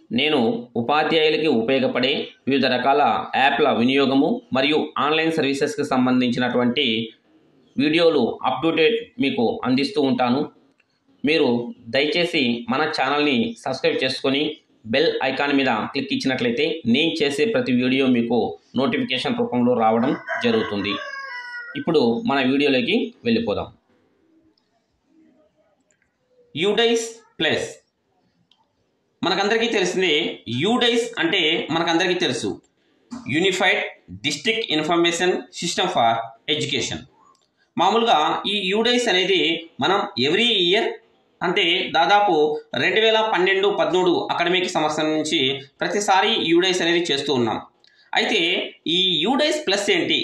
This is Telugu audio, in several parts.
నేను ఉపాధ్యాయులకి ఉపయోగపడే వివిధ రకాల యాప్ల వినియోగము మరియు ఆన్లైన్ సర్వీసెస్కి సంబంధించినటువంటి వీడియోలు అప్ టు డేట్ మీకు అందిస్తూ ఉంటాను మీరు దయచేసి మన ఛానల్ని సబ్స్క్రైబ్ చేసుకొని బెల్ ఐకాన్ మీద క్లిక్ ఇచ్చినట్లయితే నేను చేసే ప్రతి వీడియో మీకు నోటిఫికేషన్ రూపంలో రావడం జరుగుతుంది ఇప్పుడు మన వీడియోలోకి వెళ్ళిపోదాం యూడైస్ ప్లస్ మనకందరికీ తెలిసిందే యూడైస్ అంటే మనకందరికీ తెలుసు unified district information system for education మామూలుగా ఈ యూడైస్ అనేది మనం ఎవ్రీ ఇయర్ అంటే దాదాపు రెండు వేల పన్నెండు పదమూడు అకాడమిక్ సంవత్సరం నుంచి ప్రతిసారి యూడైస్ అనేది చేస్తూ ఉన్నాం అయితే ఈ యూడైస్ ప్లస్ ఏంటి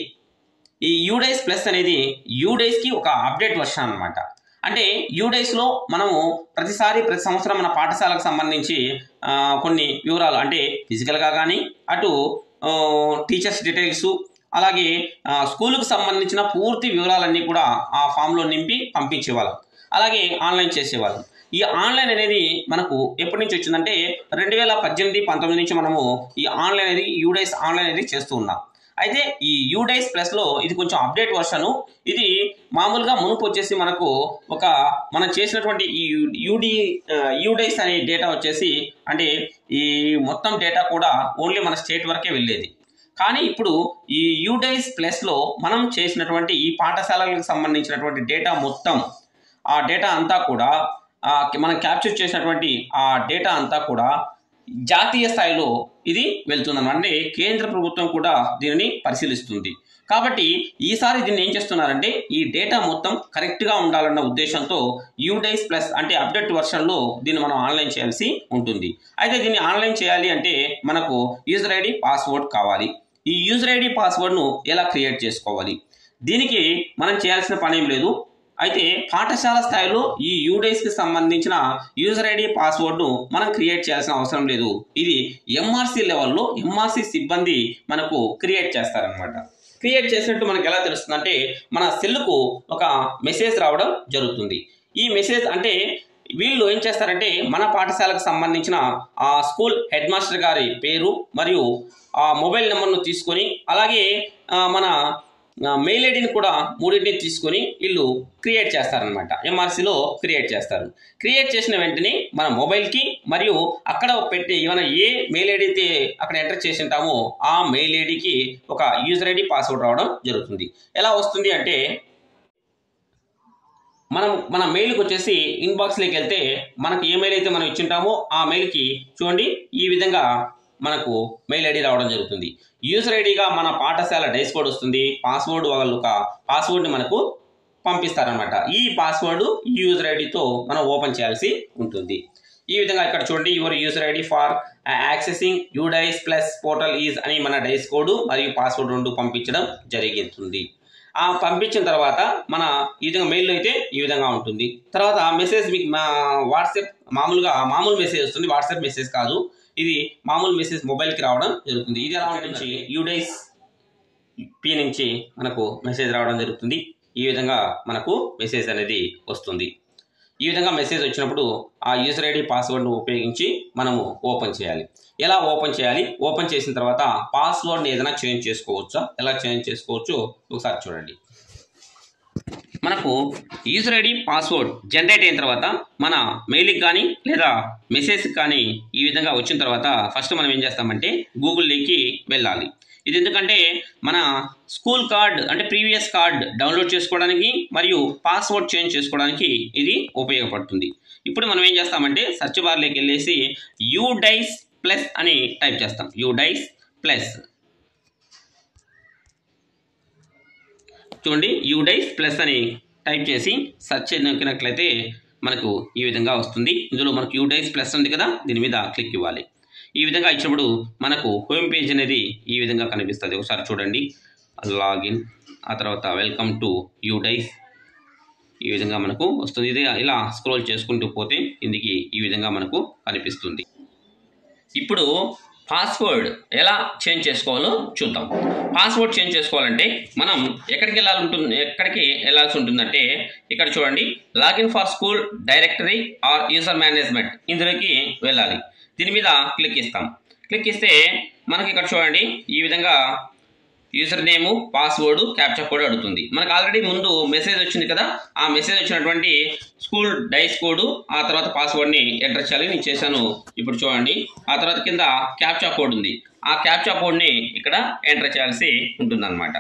ఈ యూడైస్ ప్లస్ అనేది యూడైస్కి ఒక అప్డేట్ వర్షన్ అనమాట అంటే యూడైస్లో మనము ప్రతిసారి ప్రతి సంవత్సరం మన పాఠశాలకు సంబంధించి ఆ, కొన్ని వివరాలు అంటే ఫిజికల్గా కానీ అటు ఆ, టీచర్స్ డీటెయిల్స్ అలాగే ఆ, స్కూలుకు సంబంధించిన పూర్తి వివరాలన్నీ కూడా ఆ ఫామ్లో నింపి పంపించేవాళ్ళం అలాగే ఆన్లైన్ చేసేవాళ్ళం ఈ ఆన్లైన్ అనేది మనకు ఎప్పటి నుంచి వచ్చిందంటే రెండు వేల పద్దెనిమిది పంతొమ్మిది నుంచి మనము ఈ ఆన్లైన్ అనేది యూడైస్ ఆన్లైన్ అనేది చేస్తూ ఉన్నాం అయితే ఈ యూడైస్ ప్లస్లో ఇది కొంచెం అప్డేట్ వర్షను ఇది మామూలుగా మునుపు వచ్చేసి మనకు ఒక మనం చేసినటువంటి ఈ యూడి యూడైస్ అనే డేటా వచ్చేసి అంటే ఈ మొత్తం డేటా కూడా ఓన్లీ మన స్టేట్ వరకే వెళ్ళేది కానీ ఇప్పుడు ఈ యూడైస్ ప్లస్లో మనం చేసినటువంటి ఈ పాఠశాలలకు సంబంధించినటువంటి డేటా మొత్తం ఆ డేటా అంతా కూడా ఆ, మనం క్యాప్చర్ చేసినటువంటి ఆ డేటా అంతా కూడా జాతీయ స్థాయిలో ఇది వెళ్తుందన్నమాట అంటే కేంద్ర ప్రభుత్వం కూడా దీనిని పరిశీలిస్తుంది కాబట్టి ఈసారి దీన్ని ఏం చేస్తున్నారంటే ఈ డేటా మొత్తం కరెక్ట్గా ఉండాలన్న ఉద్దేశంతో యూడైస్ ప్లస్ అంటే అప్డేట్ వర్షన్లో దీన్ని మనం ఆన్లైన్ చేయాల్సి ఉంటుంది అయితే దీన్ని ఆన్లైన్ చేయాలి అంటే మనకు యూజర్ ఐడి పాస్వర్డ్ కావాలి ఈ యూజర్ ఐడి పాస్వర్డ్ను ఎలా క్రియేట్ చేసుకోవాలి దీనికి మనం చేయాల్సిన పని ఏం లేదు అయితే పాఠశాల స్థాయిలో ఈ యూడైస్కి సంబంధించిన యూజర్ ఐడి పాస్వర్డ్ను మనం క్రియేట్ చేయాల్సిన అవసరం లేదు ఇది ఎంఆర్సి లెవెల్లో ఎంఆర్సి సిబ్బంది మనకు క్రియేట్ చేస్తారనమాట క్రియేట్ చేసినట్టు మనకు ఎలా తెలుస్తుంది అంటే మన సెల్లుకు ఒక మెసేజ్ రావడం జరుగుతుంది ఈ మెసేజ్ అంటే వీళ్ళు ఏం చేస్తారంటే మన పాఠశాలకు సంబంధించిన ఆ స్కూల్ హెడ్ మాస్టర్ గారి పేరు మరియు ఆ మొబైల్ నెంబర్ను తీసుకొని అలాగే ఆ, మన ఆ, మెయిల్ ఐడిని కూడా మూడింటిని తీసుకొని వీళ్ళు క్రియేట్ చేస్తారనమాట ఎంఆర్సీలో క్రియేట్ చేస్తారు క్రియేట్ చేసిన వెంటనే మన మొబైల్కి మరియు అక్కడ పెట్టి ఏమైనా ఏ మెయిల్ ఐడి అయితే అక్కడ ఎంటర్ చేసి ఉంటామో ఆ మెయిల్ ఐడికి ఒక యూజర్ ఐడి పాస్వర్డ్ రావడం జరుగుతుంది ఎలా వస్తుంది అంటే మనం మన మెయిల్కి వచ్చేసి ఇన్బాక్స్లోకి వెళ్తే మనకు ఏ మెయిల్ అయితే మనం ఇచ్చింటామో ఆ మెయిల్కి చూడండి ఈ విధంగా మనకు మెయిల్ ఐడి రావడం జరుగుతుంది యూజర్ ఐడిగా మన పాఠశాల డైస్ కోడ్ వస్తుంది పాస్వర్డ్ వాళ్ళు ఒక పాస్వర్డ్ని మనకు పంపిస్తారనమాట ఈ పాస్వర్డ్ ఈ యూజర్ ఐడితో మనం ఓపెన్ చేయాల్సి ఉంటుంది ఈ విధంగా ఇక్కడ చూడండి your user ID for accessing UDISE plus portal is అని మన డైస్ కోడ్ మరియు పాస్వర్డ్ రెండు పంపించడం జరుగుతుంది ఆ పంపించిన తర్వాత మన ఈ విధంగా మెయిల్ అయితే ఈ విధంగా ఉంటుంది తర్వాత మెసేజ్ మీకు మా వాట్సాప్ మామూలుగా మామూలు మెసేజ్ వస్తుంది వాట్సాప్ మెసేజ్ కాదు ఇది మామూలు మెసేజ్ మొబైల్కి రావడం జరుగుతుంది ఇది ఎలా నుంచి యూడైస్ పి నుంచి మనకు మెసేజ్ రావడం జరుగుతుంది ఈ విధంగా మనకు మెసేజ్ అనేది వస్తుంది ఈ విధంగా మెసేజ్ వచ్చినప్పుడు ఆ యూజర్ ఐడి పాస్వర్డ్ను ఉపయోగించి మనము ఓపెన్ చేయాలి ఎలా ఓపెన్ చేయాలి ఓపెన్ చేసిన తర్వాత పాస్వర్డ్ని ఏదైనా చేంజ్ చేసుకోవచ్చా ఎలా చేంజ్ చేసుకోవచ్చో ఒకసారి చూడండి మనకు యూజర్ ఐడి పాస్వర్డ్ జనరేట్ అయిన తర్వాత మన మెయిల్కి కానీ లేదా మెసేజ్కి కానీ ఈ విధంగా వచ్చిన తర్వాత ఫస్ట్ మనం ఏం చేస్తామంటే గూగుల్లోకి వెళ్ళాలి ఇది ఎందుకంటే మన స్కూల్ కార్డ్ అంటే ప్రీవియస్ కార్డ్ డౌన్లోడ్ చేసుకోవడానికి మరియు పాస్వర్డ్ చేంజ్ చేసుకోవడానికి ఇది ఉపయోగపడుతుంది ఇప్పుడు మనం ఏం చేస్తామంటే సెర్చ్ బార్లోకి వెళ్ళేసి యూడైస్ ప్లస్ అని టైప్ చేస్తాం యూడైస్ ప్లస్ చూడండి యూడైస్ ప్లస్ అని టైప్ చేసి సెర్చ్ నొక్కినట్లయితే మనకు ఈ విధంగా వస్తుంది ఇందులో మనకు యూడైస్ ప్లస్ ఉంది కదా దీని మీద క్లిక్ ఇవ్వాలి ఈ విధంగా ఇచ్చినప్పుడు మనకు హోమ్ పేజ్ అనేది ఈ విధంగా కనిపిస్తుంది ఒకసారి చూడండి లాగిన్ ఆ తర్వాత వెల్కమ్ టు యూడైస్ ఈ విధంగా మనకు వస్తుంది ఇది ఇలా స్క్రోల్ చేసుకుంటూ పోతే ఇందుకి ఈ విధంగా మనకు కనిపిస్తుంది ఇప్పుడు పాస్వర్డ్ ఎలా చేంజ్ చేసుకోవాలో చూద్దాం పాస్వర్డ్ చేంజ్ చేసుకోవాలంటే మనం ఎక్కడికి వెళ్ళాలి ఉంటుంది ఎక్కడికి వెళ్ళాల్సి ఉంటుందంటే ఇక్కడ చూడండి login for school directory or user management ఇందులోకి వెళ్ళాలి దీని మీద క్లిక్ ఇస్తాం క్లిక్ ఇస్తే మనకి ఇక్కడ చూడండి ఈ విధంగా user name password captcha code అడుగుతుంది మనకు ఆల్రెడీ ముందు మెసేజ్ వచ్చింది కదా ఆ మెసేజ్ వచ్చినటువంటి స్కూల్ డైస్ కోడ్ ఆ తర్వాత పాస్వర్డ్ని ఎంటర్ చేయాలి నేను చేశాను ఇప్పుడు చూడండి ఆ తర్వాత కింద క్యాప్చా కోడ్ ఉంది ఆ క్యాప్చా కోడ్ని ఇక్కడ ఎంటర్ చేయాల్సి ఉంటుందన్నమాట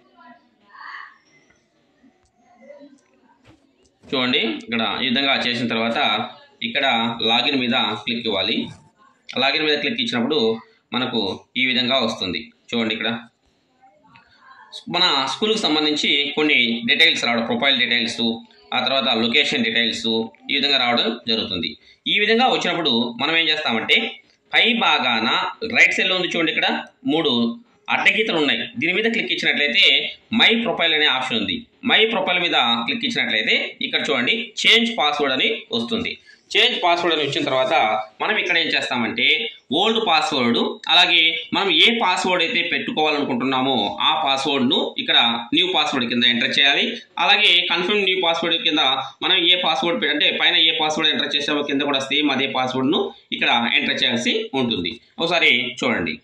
చూడండి ఇక్కడ ఈ విధంగా చేసిన తర్వాత ఇక్కడ లాగిన్ మీద క్లిక్ ఇవ్వాలి లాగిన్ మీద క్లిక్ ఇచ్చినప్పుడు మనకు ఈ విధంగా వస్తుంది చూడండి ఇక్కడ మన స్కూల్కి సంబంధించి కొన్ని డీటెయిల్స్ రావడం ప్రొఫైల్ డీటెయిల్స్ ఆ తర్వాత లొకేషన్ డీటెయిల్స్ ఈ విధంగా రావడం జరుగుతుంది ఈ విధంగా వచ్చినప్పుడు మనం ఏం చేస్తామంటే పై భాగాన రైట్ సైడ్లో ఉంది చూడండి ఇక్కడ మూడు అడ్డగీతలు ఉన్నాయి దీని మీద క్లిక్ ఇచ్చినట్లయితే మై ప్రొఫైల్ అనే ఆప్షన్ ఉంది మై ప్రొఫైల్ మీద క్లిక్ ఇచ్చినట్లయితే ఇక్కడ చూడండి చేంజ్ పాస్వర్డ్ అని వస్తుంది చేంజ్ పాస్వర్డ్ అని వచ్చిన తర్వాత మనం ఇక్కడ ఏం చేస్తామంటే ఓల్డ్ పాస్వర్డ్ అలాగే మనం ఏ పాస్వర్డ్ అయితే పెట్టుకోవాలనుకుంటున్నామో ఆ పాస్వర్డ్ను ఇక్కడ న్యూ పాస్వర్డ్ కింద ఎంటర్ చేయాలి అలాగే కన్ఫర్మ్ న్యూ పాస్వర్డ్ కింద మనం ఏ పాస్వర్డ్ అంటే పైన ఏ పాస్వర్డ్ ఎంటర్ చేసామో కింద కూడా సేమ్ అదే పాస్వర్డ్ను ఇక్కడ ఎంటర్ చేయాల్సి ఉంటుంది ఒకసారి చూడండి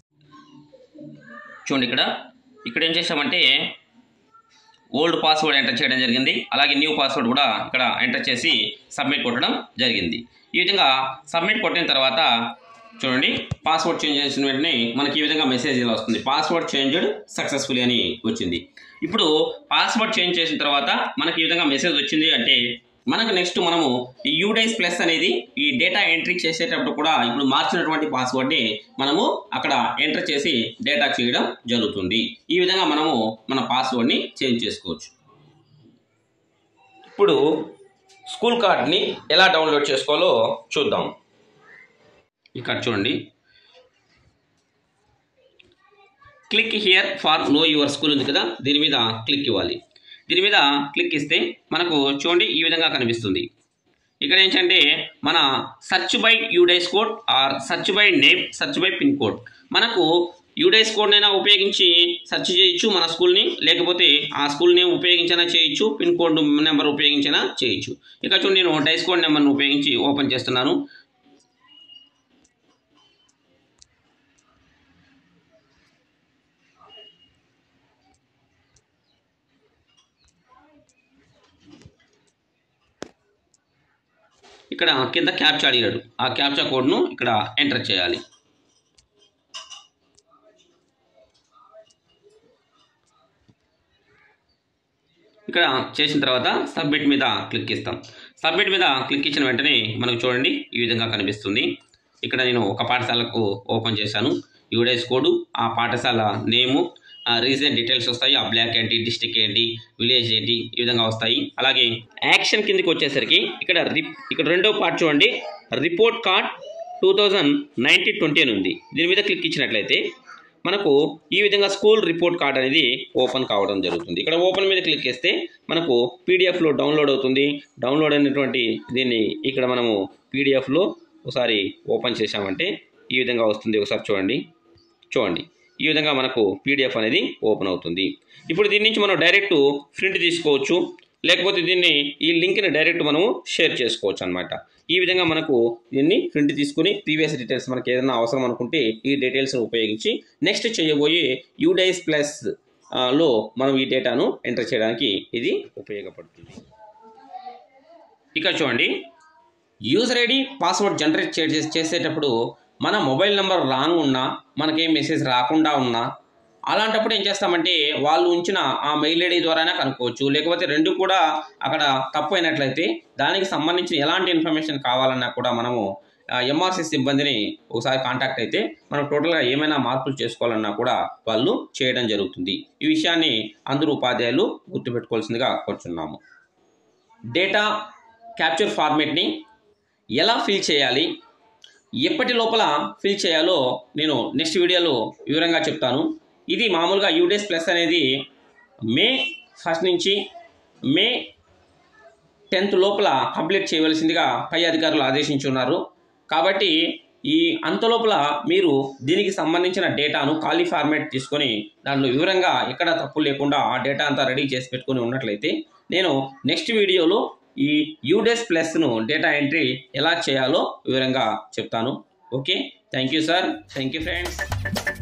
చూడండి ఇక్కడ ఇక్కడ ఏం చేసామంటే ఓల్డ్ పాస్వర్డ్ ఎంటర్ చేయడం జరిగింది అలాగే న్యూ పాస్వర్డ్ కూడా ఇక్కడ ఎంటర్ చేసి సబ్మిట్ కొట్టడం జరిగింది ఈ విధంగా సబ్మిట్ కొట్టిన తర్వాత చూడండి పాస్వర్డ్ చేంజ్ చేసిన వెంటనే మనకి ఈ విధంగా మెసేజ్ ఇలా వస్తుంది పాస్వర్డ్ చేంజ్డ్ సక్సెస్ఫుల్లీ అని వచ్చింది ఇప్పుడు పాస్వర్డ్ చేంజ్ చేసిన తర్వాత మనకి ఈ విధంగా మెసేజ్ వచ్చింది అంటే మనకు నెక్స్ట్ మనము ఈ యూడైస్ ప్లస్ అనేది ఈ డేటా ఎంట్రీ చేసేటప్పుడు కూడా ఇప్పుడు మార్చినటువంటి పాస్వర్డ్ని మనము అక్కడ ఎంటర్ చేసి డేటా చేయడం జరుగుతుంది ఈ విధంగా మనము మన పాస్వర్డ్ని చేంజ్ చేసుకోవచ్చు ఇప్పుడు స్కూల్ కార్డ్ని ఎలా డౌన్లోడ్ చేసుకోవాలో చూద్దాం ఇక్కడ చూడండి click here for know your school ఉంది కదా దీని మీద క్లిక్ ఇవ్వాలి దీని మీద క్లిక్ ఇస్తే మనకు చూడండి ఈ విధంగా కనిపిస్తుంది ఇక్కడ ఏంటంటే మన search by UDISE code or search by name search by pin code మనకు యూడైస్ కోడ్నైనా ఉపయోగించి సెర్చ్ చేయొచ్చు మన స్కూల్ని లేకపోతే ఆ స్కూల్ నేమ్ ఉపయోగించినా చేయొచ్చు పిన్ కోడ్ నెంబర్ ఉపయోగించినా చేయొచ్చు ఇక చూడండి నేను డైస్ కోడ్ నెంబర్ని ఉపయోగించి ఓపెన్ చేస్తున్నాను ఇక్కడ కింద క్యాప్చా అడిగాడు ఆ క్యాప్చా కోడ్ను ఇక్కడ ఎంటర్ చేయాలి ఇక్కడ చేసిన తర్వాత సబ్మిట్ మీద క్లిక్ ఇస్తాం సబ్మిట్ మీద క్లిక్ ఇచ్చిన వెంటనే మనకు చూడండి ఈ విధంగా కనిపిస్తుంది ఇక్కడ నేను ఒక పాఠశాలకు ఓపెన్ చేశాను యూడైస్ కోడ్ ఆ పాఠశాల నేము రీజన్ డీటెయిల్స్ వస్తాయి ఆ బ్లాక్ ఏంటి డిస్టిక్ ఏంటి విలేజ్ ఏంటి ఈ విధంగా వస్తాయి అలాగే యాక్షన్ కిందకి వచ్చేసరికి ఇక్కడ రిప్ ఇక్కడ రెండో పార్ట్ చూడండి report card two thousand nineteen twenty అని ఉంది దీని మీద క్లిక్ ఇచ్చినట్లయితే మనకు ఈ విధంగా స్కూల్ రిపోర్ట్ కార్డ్ అనేది ఓపెన్ కావడం జరుగుతుంది ఇక్కడ ఓపెన్ మీద క్లిక్ చేస్తే మనకు పీడిఎఫ్లో డౌన్లోడ్ అవుతుంది డౌన్లోడ్ అయినటువంటి దీన్ని ఇక్కడ మనము పీడిఎఫ్లో ఒకసారి ఓపెన్ చేసామంటే ఈ విధంగా వస్తుంది ఒకసారి చూడండి చూడండి ఈ విధంగా మనకు పీడిఎఫ్ అనేది ఓపెన్ అవుతుంది ఇప్పుడు దీని నుంచి మనం డైరెక్ట్ ప్రింట్ తీసుకోవచ్చు లేకపోతే దీన్ని ఈ లింక్ని డైరెక్ట్ మనము షేర్ చేసుకోవచ్చు అనమాట ఈ విధంగా మనకు దీన్ని ప్రింట్ తీసుకుని ప్రీవియస్ డీటెయిల్స్ మనకి ఏదైనా అవసరం అనుకుంటే ఈ డీటెయిల్స్ ఉపయోగించి నెక్స్ట్ చేయబోయే యూడైస్ ప్లస్ లో మనం ఈ డేటాను ఎంటర్ చేయడానికి ఇది ఉపయోగపడుతుంది ఇక చూడండి యూజర్ ఐడి పాస్వర్డ్ జనరేట్ చే- చేసేటప్పుడు మన మొబైల్ నెంబర్ రాంగ్ ఉన్నా మనకేం మెసేజ్ రాకుండా ఉన్నా అలాంటప్పుడు ఏం చేస్తామంటే వాళ్ళు ఉంచిన ఆ మెయిల్ ఐడి ద్వారానే కనుక్కోవచ్చు లేకపోతే రెండు కూడా అక్కడ తప్పు అయినట్లయితే దానికి సంబంధించిన ఎలాంటి ఇన్ఫర్మేషన్ కావాలన్నా కూడా మనము ఎంఆర్సీ సిబ్బందిని ఒకసారి కాంటాక్ట్ అయితే మనం టోటల్గా ఏమైనా మార్పులు చేసుకోవాలన్నా కూడా వాళ్ళు చేయడం జరుగుతుంది ఈ విషయాన్ని అందరూ ఉపాధ్యాయులు గుర్తుపెట్టుకోవాల్సిందిగా కోరుచున్నాము డేటా క్యాప్చర్ ఫార్మేట్ని ఎలా ఫిల్ చేయాలి ఎప్పటి లోపల ఫిల్ చేయాలో నేను నెక్స్ట్ వీడియోలో వివరంగా చెప్తాను ఇది మామూలుగా యూడేస్ ప్లస్ అనేది మే ఫస్ట్ నుంచి మే టెన్త్ లోపల కంప్లీట్ చేయవలసిందిగా పై అధికారులు ఆదేశించున్నారు కాబట్టి ఈ అంత లోపల మీరు దీనికి సంబంధించిన డేటాను ఖాళీ ఫార్మేట్ తీసుకొని దానిలో వివరంగా ఎక్కడ తప్పు లేకుండా ఆ డేటా అంతా రెడీ చేసి పెట్టుకొని ఉన్నట్లయితే నేను నెక్స్ట్ వీడియోలో ఈ యూడెస్ ప్లస్ను డేటా ఎంట్రీ ఎలా చేయాలో వివరంగా చెప్తాను okay thank you sir thank you friends